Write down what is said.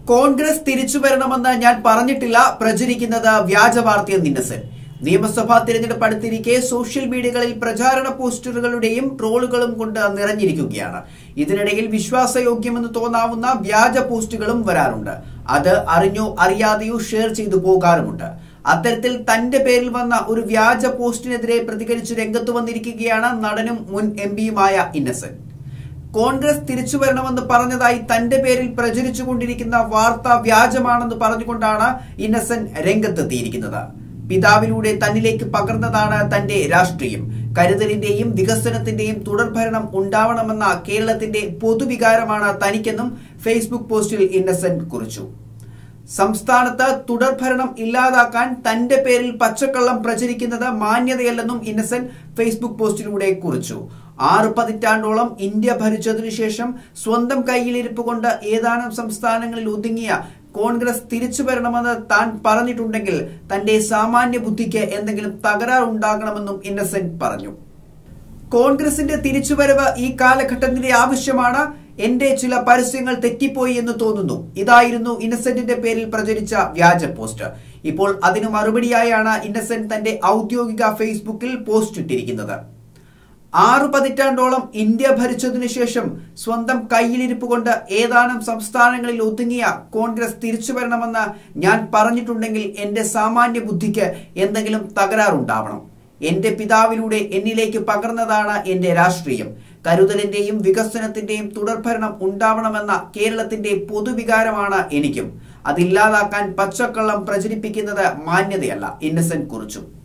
കോൺഗ്രസ് തിരിച്ചു വരണമെന്ന് ഞാൻ പറഞ്ഞിട്ടില്ല പ്രചരിക്കുന്നത് വ്യാജ വാർത്തയെന്ന് ഇന്നസെന്റ് നിയമസഭാ തിരഞ്ഞെടുപ്പ് അടുത്തിരിക്കെ സോഷ്യൽ മീഡിയകളിൽ പ്രചാരണ പോസ്റ്ററുകളുടെയും ട്രോളുകളും കൊണ്ട് നിറഞ്ഞിരിക്കുകയാണ് ഇതിനിടയിൽ വിശ്വാസയോഗ്യമെന്ന് തോന്നാവുന്ന വ്യാജ പോസ്റ്റുകളും വരാറുണ്ട് അത് അറിഞ്ഞോ അറിയാതെയോ ഷെയർ ചെയ്തു പോകാറുമുണ്ട് അത്തരത്തിൽ തന്റെ പേരിൽ വന്ന ഒരു വ്യാജ പോസ്റ്റിനെതിരെ പ്രതികരിച്ച് രംഗത്ത് വന്നിരിക്കുകയാണ് നടനും മുൻ എം പിയുമായ ഇന്നസെന്റ് കോൺഗ്രസ് തിരിച്ചു വരണമെന്ന് പറഞ്ഞതായി തന്റെ പേരിൽ പ്രചരിച്ചുകൊണ്ടിരിക്കുന്ന വാർത്ത വ്യാജമാണെന്ന് പറഞ്ഞുകൊണ്ടാണ് ഇന്നസെന്റ് രംഗത്തെത്തിയിരിക്കുന്നത് പിതാവിലൂടെ തന്നിലേക്ക് പകർന്നതാണ് തന്റെ രാഷ്ട്രീയം കരുതലിന്റെയും വികസനത്തിന്റെയും തുടർഭരണം ഉണ്ടാവണമെന്ന കേരളത്തിന്റെ പൊതുവികാരമാണ് തനിക്കെന്നും ഫേസ്ബുക്ക് പോസ്റ്റിൽ ഇന്നസെന്റ് കുറിച്ചു സംസ്ഥാനത്ത് തുടർഭരണം ഇല്ലാതാക്കാൻ തന്റെ പേരിൽ പച്ചക്കള്ളം പ്രചരിക്കുന്നത് മാന്യതയല്ലെന്നും ഇന്നസെന്റ് ഫേസ്ബുക്ക് പോസ്റ്റിലൂടെ കുറിച്ചു ആറ് പതിറ്റാണ്ടോളം ഇന്ത്യ ഭരിച്ചതിനു ശേഷം സ്വന്തം കയ്യിലിരിപ്പ് കൊണ്ട് ഏതാനും സംസ്ഥാനങ്ങളിൽ ഒതുങ്ങിയ കോൺഗ്രസ് തിരിച്ചു വരണമെന്ന് താൻ പറഞ്ഞിട്ടുണ്ടെങ്കിൽ തന്റെ സാമാന്യ ബുദ്ധിക്ക് എന്തെങ്കിലും തകരാറുണ്ടാകണമെന്നും ഇന്നസെന്റ് പറഞ്ഞു കോൺഗ്രസിന്റെ തിരിച്ചുവരവ് ഈ കാലഘട്ടത്തിന്റെ ആവശ്യമാണ് എന്റെ ചില പരസ്യങ്ങൾ തെറ്റിപ്പോയി എന്ന് തോന്നുന്നു ഇതായിരുന്നു ഇന്നസെന്റിന്റെ പേരിൽ പ്രചരിച്ച വ്യാജ പോസ്റ്റ് ഇപ്പോൾ അതിനു മറുപടിയായാണ് ഇന്നസെന്റ് തന്റെ ഔദ്യോഗിക ഫേസ്ബുക്കിൽ പോസ്റ്റ് ഇട്ടിരിക്കുന്നത് ആറു പതിറ്റാണ്ടോളം ഇന്ത്യ ഭരിച്ചതിനു ശേഷം സ്വന്തം കയ്യിലിരിപ്പ് കൊണ്ട് ഏതാനും സംസ്ഥാനങ്ങളിൽ ഒതുങ്ങിയ കോൺഗ്രസ് തിരിച്ചു വരണമെന്ന് ഞാൻ പറഞ്ഞിട്ടുണ്ടെങ്കിൽ എന്റെ സാമാന്യ ബുദ്ധിക്ക് എന്തെങ്കിലും തകരാറുണ്ടാവണം എന്റെ പിതാവിലൂടെ എന്നിലേക്ക് പകർന്നതാണ് എന്റെ രാഷ്ട്രീയം കരുതലിന്റെയും വികസനത്തിന്റെയും തുടർഭരണം ഉണ്ടാവണമെന്ന കേരളത്തിന്റെ പൊതുവികാരമാണ് എനിക്കും അതില്ലാതാക്കാൻ പച്ചക്കള്ളം പ്രചരിപ്പിക്കുന്നത് മാന്യതയല്ല ഇന്നസെന്റ് കുറിച്ചു